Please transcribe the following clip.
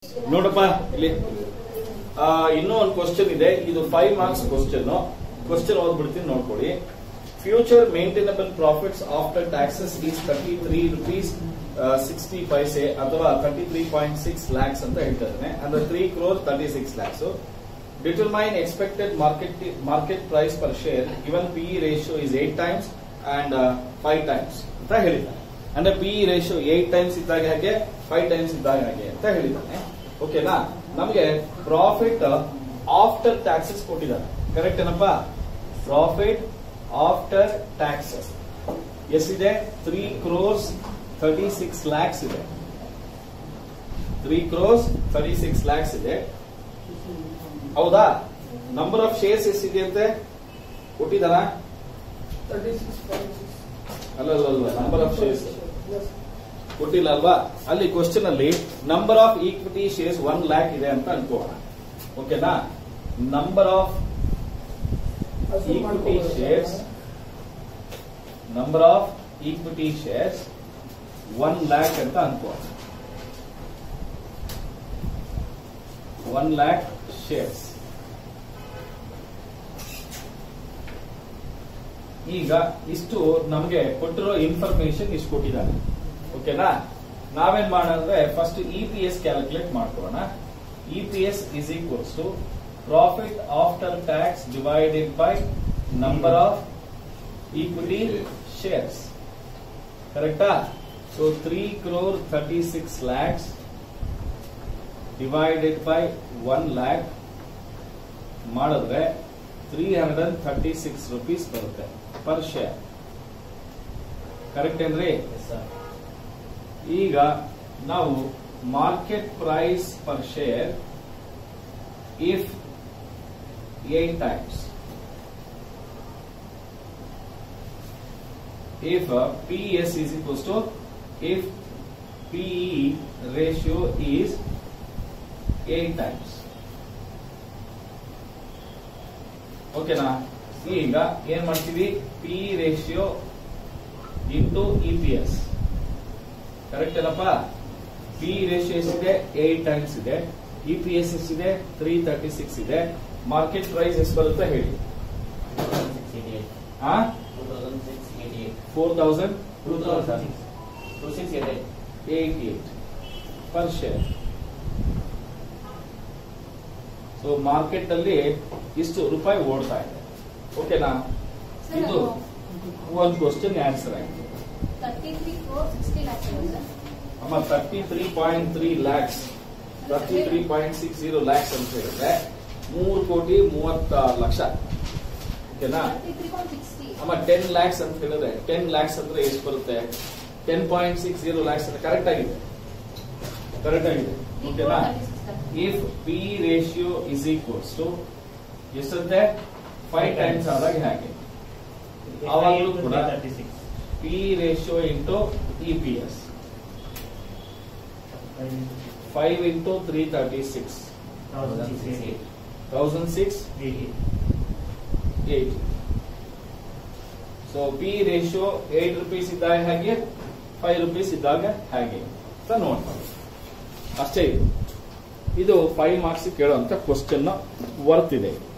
ನೋಡಪ್ಪ ಇಲ್ಲಿ ಆ, ಇನ್ನೂ ಒಂದು ಕ್ವಶನ್ ಇದೆ ಇದು ಫೈವ್ ಮಾರ್ಕ್ಸ್ ಕ್ವಶನ್ ಕ್ವಶನ್ ಓದ್ಬಿಡ್ತೀನಿ ನೋಡ್ಕೊಳ್ಳಿ future maintainable profits after taxes is thirty three rupees sixty paise ಅಥವಾ thirty three point six lakhs ಅಂತ ಹೇಳ್ತಾ ಇದ್ದಾನೆ ಅಂದ್ರೆ three crore thirty six lakhs determine expected market market price per share ಇವನ್ P ratio is eight times and five times ಅಂತ ಹೇಳಿದ್ದಾನೆ ಅಂದ್ರೆ P ratio eight times ಇದ್ದಾಗ ಹಾಗೆ ಫೈವ್ ಟೈಮ್ಸ್ ಇದ್ದಾಗ ಹಾಗೆ ಅಂತ ಹೇಳಿದ್ದಾನೆ ಓಕೆನಾ ನಮಗೆ ಪ್ರಾಫಿಟ್ ಆಫ್ಟರ್ ಟ್ಯಾಕ್ಸಸ್ ಕೊಟ್ಟಿದ್ದಾರೆ ಕರೆಕ್ಟ್ ಏನಪ್ಪ ಪ್ರಾಫಿಟ್ ಆಫ್ಟರ್ ಟ್ಯಾಕ್ಸಸ್ ಎಷ್ಟಿದೆ three crores thirty six lakhs ಇದೆ three crores thirty six lakhs ಇದೆ ಹೌದಾ ನಂಬರ್ ಆಫ್ ಶೇರ್ಸ್ ಎಷ್ಟಿದೆ ಅಂತೆ ಕೊಟ್ಟಿದಾರ ಅಲ್ಲ ಅಲ್ಲ ಅಲ್ಲ ನಂಬರ್ ಆಫ್ ಶೇರ್ಸ್ ಕೊಟ್ಟಿಲ್ಲ ಅಲ್ವಾ ಅಲ್ಲಿ ಕ್ವಶನ್ ಅಲ್ಲಿ number of equity shares one lakh ಇದೆ ಅಂತ ಅನ್ಕೋಣ ಓಕೆನಾ number of equity shares number of equity shares one lakh ಅಂತ ಅನ್ಕೋಣ ಒನ್ ಲ್ಯಾಕ್ ಶೇರ್ಸ್ ಈಗ ಇಷ್ಟು ನಮಗೆ ಕೊಟ್ಟಿರೋ ಇನ್ಫಾರ್ಮೇಶನ್ ಇಷ್ಟು ಕೊಟ್ಟಿದ್ದಾನೆ ಓಕೆನಾ ನಾವೇನ್ ಮಾಡೋಣ first E P S calculate ಮಾಡ್ಕೊಳ್ಳೋಣ E P S is equals to profit after tax divided by number of equity shares ಕರೆಕ್ಟಾ so three crore thirty six lakhs divided by one lakh ಮಾಡಿದ್ರೆ three hundred and thirty six rupees ಬರುತ್ತೆ per share correct ಏನ್ರಿ ಈಗ ನಾವು market price per share if eight times if uh, PES is equals to if PE ratio is 8 times. ಓಕೆನಾ ಈಗ ಏನ್ ಮಾಡ್ತೀವಿ P ratio into E P S correct ಅಲ್ಲಪ್ಪ P ratio ಎಷ್ಟಿದೆ ಏಟ್ ಟೈಮ್ಸ್ ಇದೆ ಇ ಪಿ ಎಸ್ ಎಷ್ಟಿದೆ three thirty six ಇದೆ market price ಎಷ್ಟು ಬರುತ್ತೆ ಹೇಳಿ ಆ four thousand eight eight per share so market ಅಲ್ಲಿ ಇಷ್ಟು ರೂಪಾಯಿ ಓಡ್ತಾ ಇದೆ ಓಕೆನಾ ಇದು ಒಂದು ಕ್ವಶನ್ ಆನ್ಸರ್ ಆಯ್ತು thirty three four sixty lakhs ಅಮ್ಮ thirty three point three lakhs thirty three point six zero lakhs ಅಂತ ಹೇಳಿದ್ರೆ ಮೂರು ಕೋಟಿ ಮೂವತ್ತ ಲಕ್ಷ ಓಕೆನಾ ತರ್ಟಿ ತ್ರೀ ಪಾಯಿಂಟ್ ಸಿಕ್ಸ್ಟಿ ಅಮ್ಮ ಟೆನ್ ಲ್ಯಾಕ್ಸ್ ಅಂತ ಹೇಳಿದ್ರೆ ಟೆನ್ ಲ್ಯಾಕ್ಸ್ ಅಂದ್ರೆ ಎಷ್ಟು ಬರುತ್ತೆ ten point six zero lakhs ಅಂತ ಕರೆಕ್ಟ್ ಆಗಿದೆ ಕರೆಕ್ಟ್ ಆಗಿದೆ ಓಕೆನಾ if P ratio is equals to ಎಷ್ಟಂತೆ ಫೈವ್ ಟೈಮ್ಸ್ ಆದಾಗ ಹಾಗೆ ಅವಾಗಲೂ ಕೂಡ P ratio into E P S five into three thirty six thousand six eight so P ratio eight rupees ಇದ್ದಾಗ ಹಾಗೆ ಫೈವ್ ರುಪೀಸ್ ಇದ್ದಾಗ ಹಾಗೆ ಅಂತ ನೋಡ್ತಾರೆ ಅಷ್ಟೇ ಇದು ಇದು ಫೈವ್ ಮಾರ್ಕ್ಸ್ ಕೇಳುವಂತ ಕ್ವಶನ್ ವರ್ತ್ ಇದೆ